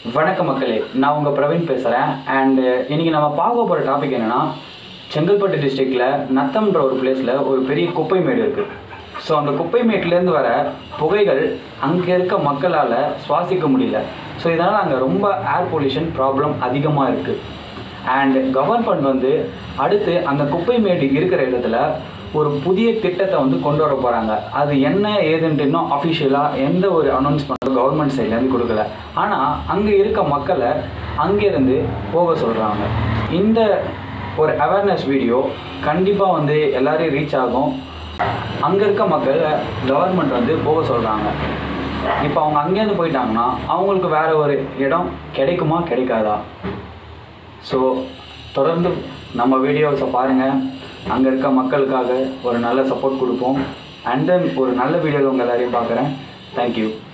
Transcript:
வணக்கம் மக்களே நான் உங்கள் பிரவீன் பேசுகிறேன் அண்டு இன்றைக்கி நம்ம பார்க்க போகிற டாபிக் என்னென்னா செங்கல்பட்டு டிஸ்ட்ரிக்டில் நத்தம்ன்ற ஒரு பிளேஸில் ஒரு பெரிய குப்பை மேடு இருக்குது ஸோ அந்த குப்பை மேட்லேருந்து வர புகைகள் அங்கே இருக்க மக்களால் சுவாசிக்க முடியல ஸோ இதனால் அங்கே ரொம்ப ஏர் பொல்யூஷன் ப்ராப்ளம் அதிகமாக இருக்குது அண்ட் கவர்மெண்ட் வந்து அடுத்து அந்த குப்பை மேடு இருக்கிற இடத்துல ஒரு புதிய திட்டத்தை வந்து கொண்டு வர போகிறாங்க அது என்ன ஏதுன்ட்டு இன்னும் அஃபிஷியலாக எந்த ஒரு அனௌன்ஸ்மெண்ட்டும் கவர்மெண்ட் சைட்லேருந்து கொடுக்கல ஆனால் அங்கே இருக்க மக்களை அங்கேருந்து போக சொல்கிறாங்க இந்த ஒரு அவேர்னஸ் வீடியோ கண்டிப்பாக வந்து எல்லாரையும் ரீச் ஆகும் அங்கே இருக்க மக்கள் கவர்மெண்ட் வந்து போக சொல்கிறாங்க இப்போ அவங்க அங்கேருந்து போயிட்டாங்கன்னா அவங்களுக்கு வேற ஒரு இடம் கிடைக்குமா கிடைக்காதா ஸோ தொடர்ந்து நம்ம வீடியோஸை பாருங்கள் அங்கே இருக்க மக்களுக்காக ஒரு நல்ல சப்போர்ட் கொடுப்போம் அண்ட் தென் ஒரு நல்ல வீடியோவில் உங்கள் எல்லாரையும் பார்க்குறேன் தேங்க்யூ